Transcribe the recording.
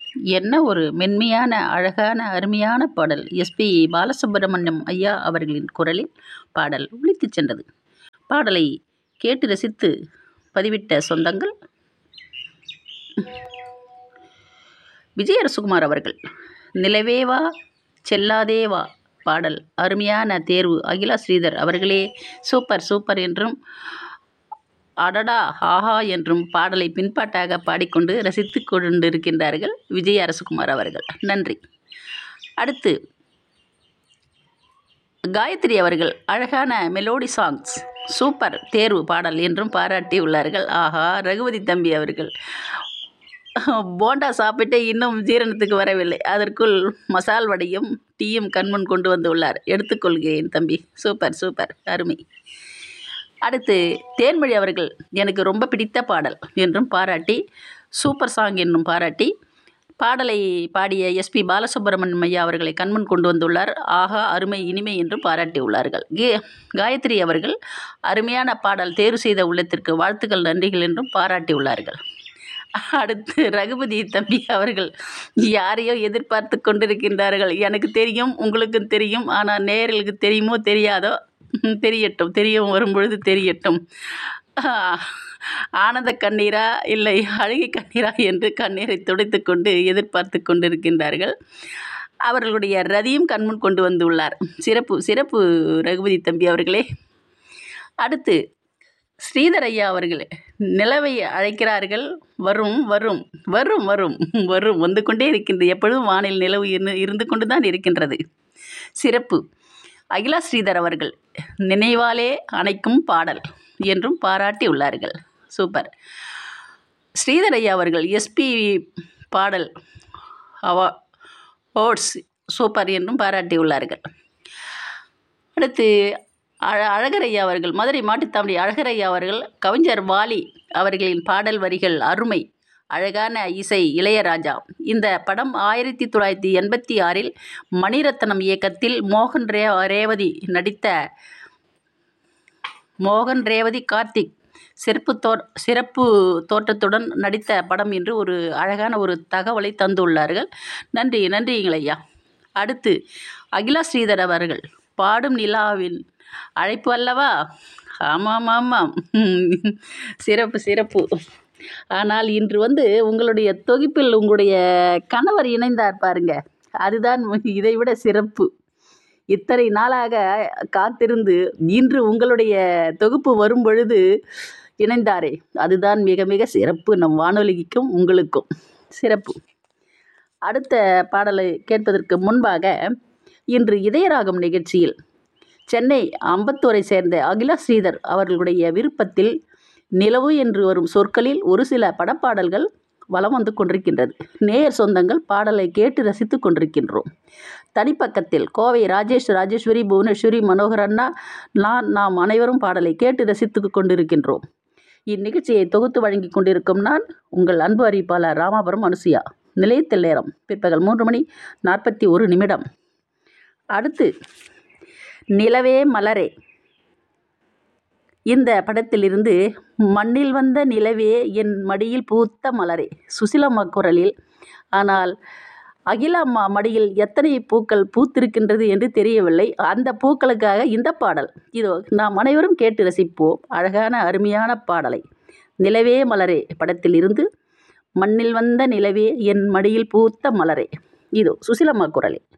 என்ன ஒரு மென்மையான அழகான அருமையான பாடல் எஸ்பி பாலசுப்ரமணியம் ஐயா அவர்களின் குரலில் பாடல் ஒலித்துச் சென்றது பாடலை கேட்டு ரசித்து பதிவிட்ட சொந்தங்கள் விஜய் அரசுகுமார் அவர்கள் நிலவேவா செல்லாதேவா பாடல் அருமையான தேர்வு அகிலா ஸ்ரீதர் அவர்களே சூப்பர் சூப்பர் என்றும் அடடா ஆஹா என்றும் பாடலை பின்பாட்டாக பாடிக்கொண்டு ரசித்து கொண்டிருக்கின்றார்கள் விஜய் அரசுகுமார் அவர்கள் நன்றி அடுத்து காயத்ரி அவர்கள் அழகான மெலோடி சாங்ஸ் சூப்பர் தேர்வு பாடல் என்றும் பாராட்டியுள்ளார்கள் ஆஹா ரகுபதி தம்பி அவர்கள் போண்டா சாப்பிட்டு இன்னும் ஜீரணத்துக்கு வரவில்லை அதற்குள் மசால் வடையும் டீயும் கண்முன் கொண்டு வந்துள்ளார் எடுத்துக்கொள்கிறேன் தம்பி சூப்பர் சூப்பர் அருமை அடுத்து தேன்மொழி அவர்கள் எனக்கு ரொம்ப பிடித்த பாடல் என்றும் பாராட்டி சூப்பர் சாங் என்னும் பாராட்டி பாடலை பாடிய எஸ்பி பாலசுப்ரமணியம் ஐயா அவர்களை கண்முன் கொண்டு வந்துள்ளார் ஆகா அருமை இனிமை என்றும் பாராட்டியுள்ளார்கள் கே காயத்ரி அவர்கள் அருமையான பாடல் தேர்வு செய்த உள்ளத்திற்கு வாழ்த்துக்கள் நன்றிகள் என்றும் பாராட்டியுள்ளார்கள் அடுத்து ரகுபதி தம்பி அவர்கள் யாரையோ எதிர்பார்த்து கொண்டிருக்கின்றார்கள் எனக்கு தெரியும் உங்களுக்கும் தெரியும் ஆனால் நேர்களுக்கு தெரியுமோ தெரியாதோ தெரியட்டும் தெரியும் வரும்பொழுது தெரியட்டும் ஆனந்த கண்ணீரா இல்லை அழுகை கண்ணீரா என்று கண்ணீரை துடைத்து கொண்டு எதிர்பார்த்து கொண்டிருக்கின்றார்கள் அவர்களுடைய ரதியும் கண்முன் கொண்டு வந்துள்ளார் சிறப்பு சிறப்பு ரகுபதி தம்பி அவர்களே அடுத்து ஸ்ரீதர் ஐயா அவர்கள் நிலவை அழைக்கிறார்கள் வரும் வரும் வரும் வரும் வரும் வந்து கொண்டே இருக்கின்றது எப்பொழுதும் வானில் நிலவு இருந்து கொண்டு தான் இருக்கின்றது சிறப்பு அகிலா ஸ்ரீதர் அவர்கள் நினைவாலே அணைக்கும் பாடல் என்றும் பாராட்டி உள்ளார்கள் சூப்பர் ஸ்ரீதர் ஐயா அவர்கள் எஸ்பி பாடல் அவா ஓட்ஸ் சூப்பர் என்றும் பாராட்டியுள்ளார்கள் அடுத்து அழ அழகரையா அவர்கள் மதுரை மாட்டுத்தாமணி அழகரையா அவர்கள் கவிஞர் வாலி அவர்களின் பாடல் வரிகள் அருமை அழகான இசை இளையராஜா இந்த படம் ஆயிரத்தி தொள்ளாயிரத்தி எண்பத்தி ஆறில் மணிரத்னம் இயக்கத்தில் மோகன் ரே ரேவதி நடித்த மோகன் ரேவதி கார்த்திக் சிறப்பு தோ சிறப்பு தோற்றத்துடன் நடித்த படம் என்று ஒரு அழகான ஒரு தகவலை தந்துள்ளார்கள் நன்றி நன்றிங்கள் ஐயா அடுத்து அகிலா ஸ்ரீதர் அவர்கள் பாடும் நிலாவின் அழைப்பு அல்லவா ஆமாம் ஆமாம் சிறப்பு சிறப்பு ஆனால் இன்று வந்து உங்களுடைய தொகுப்பில் உங்களுடைய கணவர் இணைந்தார் பாருங்க அதுதான் இதை விட சிறப்பு இத்தனை நாளாக காத்திருந்து இன்று உங்களுடைய தொகுப்பு வரும் பொழுது இணைந்தாரே அதுதான் மிக மிக சிறப்பு நம் வானொலிக்கும் உங்களுக்கும் சிறப்பு அடுத்த பாடலை கேட்பதற்கு முன்பாக இன்று இதயராகம் நிகழ்ச்சியில் சென்னை அம்பத்தூரை சேர்ந்த அகிலா ஸ்ரீதர் அவர்களுடைய விருப்பத்தில் நிலவு என்று வரும் சொற்களில் ஒரு சில படப்பாடல்கள் வலம் வந்து கொண்டிருக்கின்றது நேயர் சொந்தங்கள் பாடலை கேட்டு ரசித்து கொண்டிருக்கின்றோம் தனிப்பக்கத்தில் கோவை ராஜேஷ் ராஜேஸ்வரி புவனேஸ்வரி மனோகர் அண்ணா நான் நாம் அனைவரும் பாடலை கேட்டு ரசித்து கொண்டிருக்கின்றோம் இந்நிகழ்ச்சியை தொகுத்து வழங்கி கொண்டிருக்கும் நான் உங்கள் அன்பு அறிவிப்பாளர் ராமாபுரம் அனுசுயா நிலையத்தில் நேரம் பிற்பகல் மூன்று மணி நாற்பத்தி ஒரு நிமிடம் அடுத்து நிலவே மலரே இந்த படத்திலிருந்து மண்ணில் வந்த நிலவே என் மடியில் பூத்த மலரே சுசிலம்மா குரலில் ஆனால் அகிலாம்மா மடியில் எத்தனை பூக்கள் பூத்திருக்கின்றது என்று தெரியவில்லை அந்த பூக்களுக்காக இந்த பாடல் இதோ நாம் அனைவரும் கேட்டு ரசிப்போம் அழகான அருமையான பாடலை நிலவே மலரே படத்தில் இருந்து மண்ணில் வந்த நிலவே என் மடியில் பூத்த மலரே இதோ சுசிலம்மா குரலே